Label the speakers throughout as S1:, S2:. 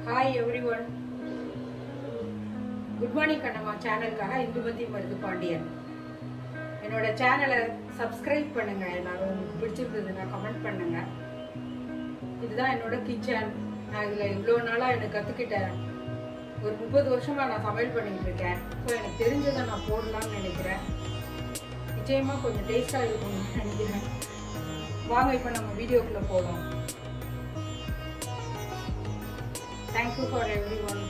S1: Hi everyone good morning Kannamma சேனலுக்காக இந்துமதி மருது பாண்டியன் என்னோட சேனலை சப்ஸ்கிரைப் பண்ணுங்க எல்லாரும் உங்களுக்கு பிடிச்சிருந்ததுன்னா கமெண்ட் பண்ணுங்க இதுதான் என்னோட கிச்சன் நான் இதில் இவ்வளோ நாளாக எனக்கு கற்றுக்கிட்டேன் ஒரு முப்பது வருஷமா நான் சமையல் பண்ணிட்டு இருக்கேன் ஸோ எனக்கு தெரிஞ்சதை நான் போடலாம்னு நினைக்கிறேன் நிச்சயமா கொஞ்சம் டேஸ்டாக இருக்கும்னு நினைக்கிறேன் வாங்க இப்போ நம்ம வீடியோக்குள்ளே போகலாம் தேங்க்யூ ஃபார் எவ்ரி ஒன்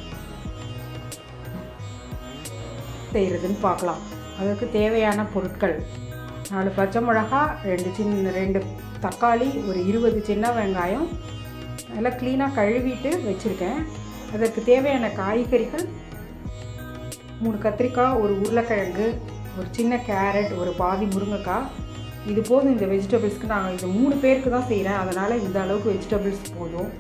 S1: செய்கிறதுன்னு பார்க்கலாம் அதுக்கு தேவையான பொருட்கள் நாலு பச்சை மிளகா ரெண்டு சின்ன ரெண்டு தக்காளி ஒரு இருபது சின்ன வெங்காயம் நல்லா க்ளீனாக கழுவிட்டு வச்சுருக்கேன் அதற்கு தேவையான காய்கறிகள் மூணு கத்திரிக்காய் ஒரு உருளைக்கிழங்கு ஒரு சின்ன கேரட் ஒரு பாதி முருங்கைக்காய் இது போதும் இந்த வெஜிடபிள்ஸ்க்கு நான் இது மூணு பேருக்கு தான் செய்கிறேன் அதனால் இந்த அளவுக்கு வெஜிடபிள்ஸ் போதும்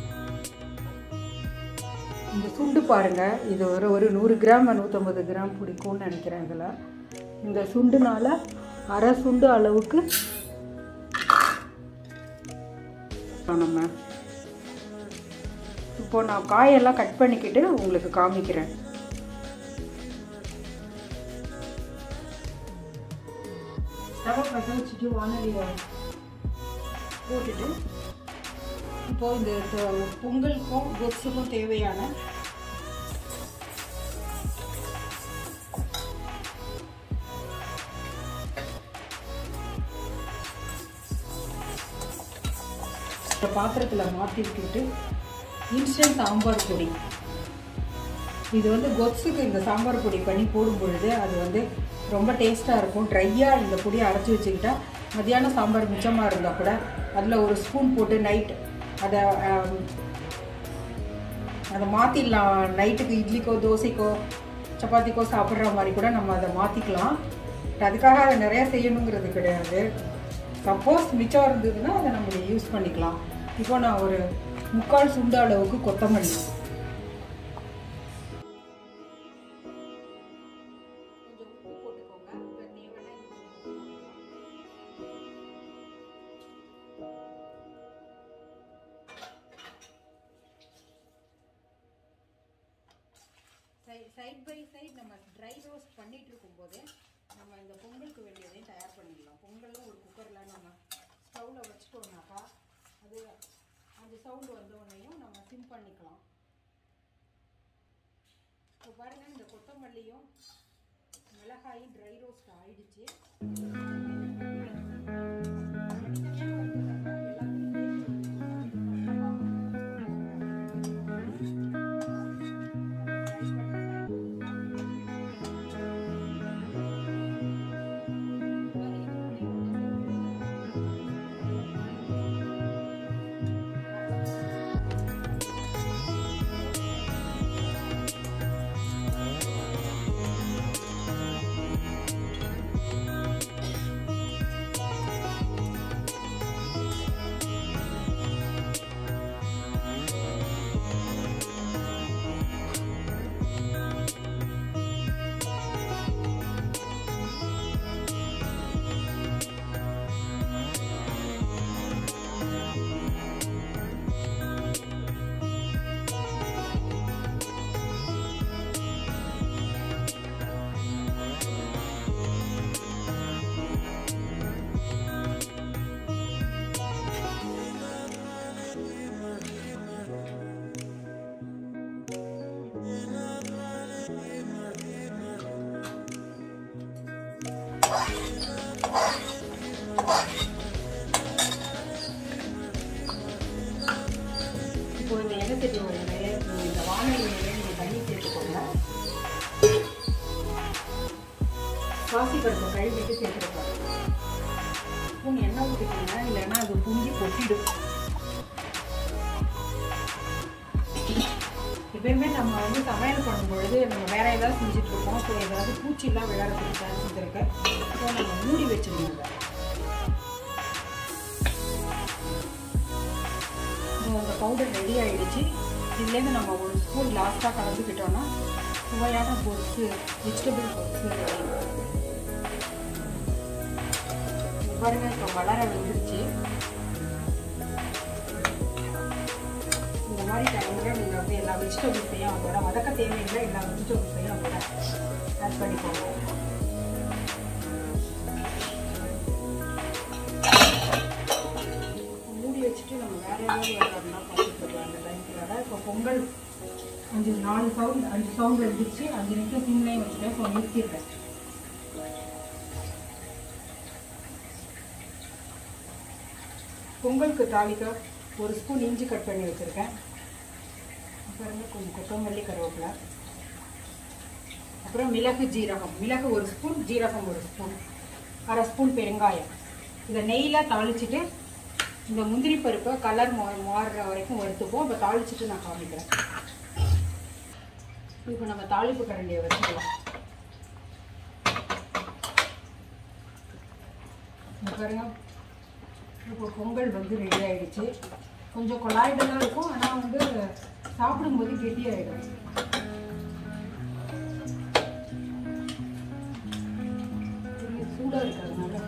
S1: இந்த சுண்டு பாருங்கள் இது ஒரு ஒரு நூறு கிராம் நூற்றம்பது கிராம் பிடிக்கும்னு நினைக்கிறேன் இதில் இந்த சுண்டுனால அரை சுண்டு அளவுக்கு நம்ம இப்போ நான் காயெல்லாம் கட் பண்ணிக்கிட்டு உங்களுக்கு காமிக்கிறேன் ஸ்டவ் பற்ற வச்சுட்டு வானலியை போட்டுட்டு இப்போ இந்த த- பொங்கலுக்கும் கொசுக்கும் தேவையான இந்த பாத்திரத்தில் மாற்றி விட்டுட்டு இன்ஸ்டன்ட் சாம்பார் பொடி இது வந்து கொத்ஸுக்கு இந்த சாம்பார் பொடி பண்ணி போடும் பொழுது அது வந்து ரொம்ப டேஸ்ட்டாக இருக்கும் ட்ரையாக இந்த பொடியை அரைச்சி வச்சுக்கிட்டா மத்தியானம் சாம்பார் மிச்சமாக இருந்தால் கூட அதில் ஒரு ஸ்பூன் போட்டு நைட் அதை ஆம், அதை மாற்றிடலாம் நைட்டுக்கு இட்லிக்கோ தோசைக்கோ சப்பாத்திக்கோ சாப்பிட்ற மாதிரி கூட நம்ம அதை மாற்றிக்கலாம் அதுக்காக அதை நிறையா செய்யணுங்கிறது கிடையாது சப்போஸ் மிச்சம் இருந்ததுன்னா அதை நம்ம யூஸ் பண்ணிக்கலாம் இப்போ நான் ஒரு முக்கால் சுண்டு அளவுக்கு கொத்தமல்லி கொஞ்சம் உப்பு போட்டுக்கோங்க அப்புறம் தேவைன்னா இன்னும் சைட் பை சைட் நம்ம ட்ரை ரோஸ்ட் பண்ணிட்டு இருக்கும்போதே நம்ம இந்த பொங்கலுக்கு வேண்டியதையும் தயார் பண்ணிடலாம் பொங்கலும் ஒரு குக்கரில் நம்ம ஸ்டவ்வில் வச்சுட்டோம்னாக்கா அது அந்த சவுண்டு வந்த உடனேயும் நம்ம சிம் பண்ணிக்கலாம் இப்போ பாருங்கள் இந்த கொத்தமல்லியும் மிளகாயும் ட்ரை ரோஸ்ட் ஆயிடுச்சு இப்போ இந்த எண்ணெய் சட்டி நிறைய இந்த வானொலி நீங்கள் தண்ணி சேர்த்துக்கோங்க பாசி பருப்பை கழுவிட்டு சேர்த்துருப்பாங்க ஸ்பூன் எண்ணெய் ஊற்றிக்கோங்க இல்லைன்னா அது புங்கி கொட்டிடும் எப்பயுமே நம்ம வந்து சமையல் பண்ணும்பொழுது நம்ம வேற ஏதாவது செஞ்சுட்டு இருக்கோம் ஸோ ஏதாவது பூச்சிலாம் விளையாடுறதுக்கு சான்சஸ் இருக்கு ஸோ நம்ம மூடி வச்சிருந்தோம் அதை இந்த பவுடர் ரெடி ஆயிடுச்சு இதுலேருந்து நம்ம ஒரு ஸ்பூன் லாஸ்ட்டாக கலந்துக்கிட்டோம்னா சுவையான பொரிசு வெஜிடபிள் பொரிசு ரெடி பாருங்க இப்போ வளர வந்துருச்சு இந்த மாதிரி மாதிரி டைமில் நீங்கள் வந்து எல்லா வெஜிடபிள்ஸையும் அதோட வதக்க தேவையில்லை எல்லா வெஜிடபிள்ஸையும் அதோட ஆட் பண்ணிக்கோங்க மூடி வச்சுட்டு நம்ம வேற ஏதாவது வேலைன்னா பார்த்துட்டு இருக்கலாம் அந்த டைம்ல இப்போ பொங்கல் அஞ்சு நாலு சவுண்ட் அஞ்சு சவுண்ட் வந்துச்சு அஞ்சு நிமிஷம் சிம்லையும் வச்சுட்டேன் இப்போ நிறுத்திடுறேன் பொங்கலுக்கு தாளிக்க ஒரு ஸ்பூன் இஞ்சி கட் பண்ணி வச்சுருக்கேன் அப்புறம் கொஞ்சம் கொத்தமல்லி கருவேப்பிலை அப்புறம் மிளகு ஜீரகம் மிளகு ஒரு ஸ்பூன் ஜீரகம் ஒரு ஸ்பூன் அரை ஸ்பூன் பெருங்காயம் இதை நெய்யில் தாளிச்சிட்டு இந்த முந்திரி பருப்பை கலர் மா மாறுற வரைக்கும் வறுத்துப்போம் இப்போ தாளிச்சிட்டு நான் காமிக்கிறேன் இப்போ நம்ம தாளிப்பு கரண்டியை வச்சுக்கலாம் இங்க பாருங்க இப்போ பொங்கல் வந்து ரெடி ஆயிடுச்சு கொஞ்சம் கொலாய்டெல்லாம் இருக்கும் ஆனால் வந்து சாப்பிடும்போது கெட்டியாயிடும் கொஞ்சம் சூடாக இருக்கிறதுனால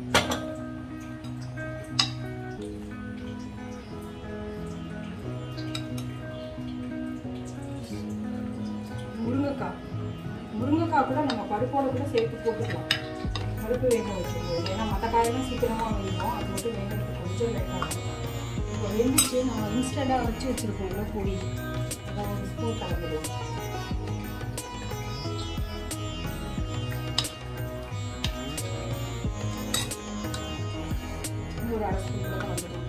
S1: முருங்கைக்காய் முருங்கைக்காய் கூட நம்ம பருப்போட கூட சேர்த்து போட்டுக்கலாம் பருப்பு வேக வச்சுருக்கோம் ஏன்னா மற்ற காயெல்லாம் சீக்கிரமாக வேணும் அது மட்டும் வேகிறதுக்கு கொஞ்சம் லேட்டாகும் இப்போ வெந்துச்சு நம்ம இன்ஸ்டண்ட்டாக வச்சு வச்சுருக்கோம்ல பொடி அதை ஒரு ஸ்பூன் கலந்துடுவோம் இன்னும் ஒரு அரை ஸ்பூன் கூட கலந்துடுவோம்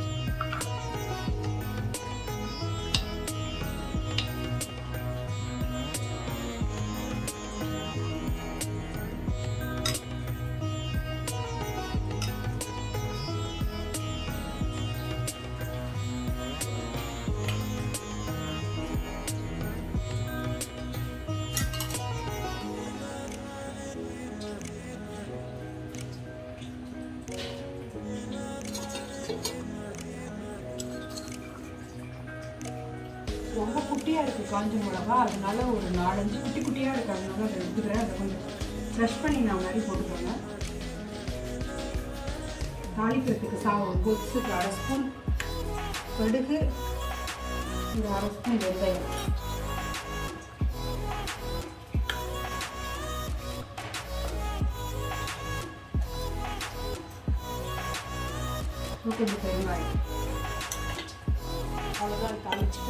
S1: ரொம்ப குட்டியாக இருக்குது காஞ்ச மிளகா அதனால ஒரு நாலஞ்சு குட்டி குட்டியாக இருக்குது அதனால அதை எடுத்துக்கிறேன் அதை கொஞ்சம் க்ரஷ் பண்ணி நான் மாதிரி போட்டுக்கோங்க தாளிக்கிறதுக்கு சா கொத்துக்கு அரை ஸ்பூன் கடுகு ஒரு அரை ஸ்பூன் வெந்தயம் கொஞ்சம் பெருங்காயம் அவ்வளோதான் தாளிச்சிட்டு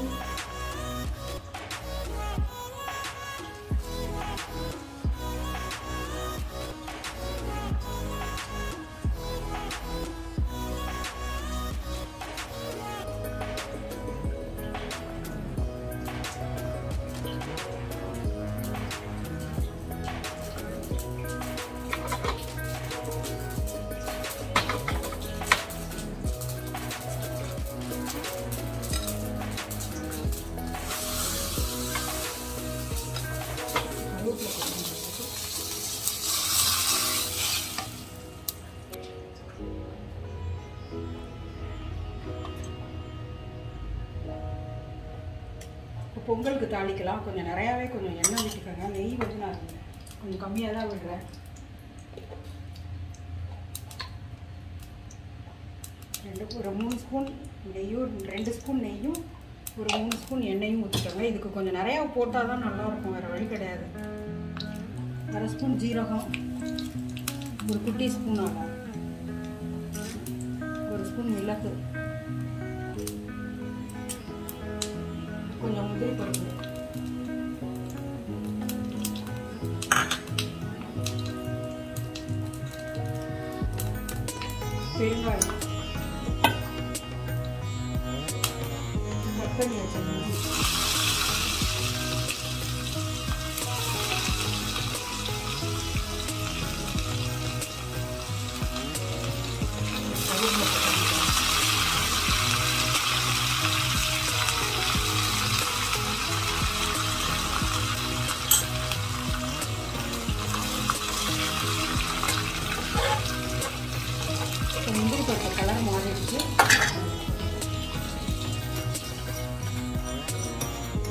S1: கருவேப்பிலை கொத்தமல்லி போட்டு இப்போ பொங்கலுக்கு தாளிக்கலாம் கொஞ்சம் நிறையாவே கொஞ்சம் எண்ணெய் விட்டுக்கோங்க நெய் வந்து நான் கொஞ்சம் கம்மியாக தான் விடுறேன் ரெண்டு ஒரு மூணு ஸ்பூன் நெய்யும் ரெண்டு ஸ்பூன் நெய்யும் ஒரு மூணு ஸ்பூன் எண்ணெயும் ஊற்றிக்கோங்க இதுக்கு கொஞ்சம் நிறையா போட்டால் தான் நல்லாயிருக்கும் வேறு வழி கிடையாது அரை ஸ்பூன் ஜீரகம் ஒரு குட்டி ஸ்பூன் ஆகும் ஒரு ஸ்பூன் மிளகு கொஞ்சம் முந்திரி பருப்பு பெருங்காயம் கட் பண்ணி வச்ச இஞ்சி கருவேப்பிலை போட்டுக்கோங்க. இப்போ முந்திரி பருப்பு கலர் மாறிடுச்சு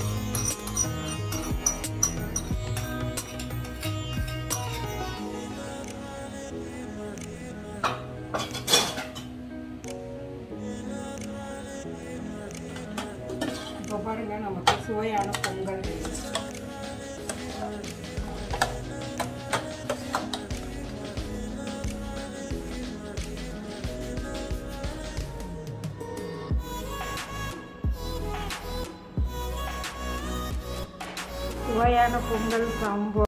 S1: இல்லை நமக்கு சுவையான பொங்கல் ரெடி சுவையான பொங்கல் சாம்போ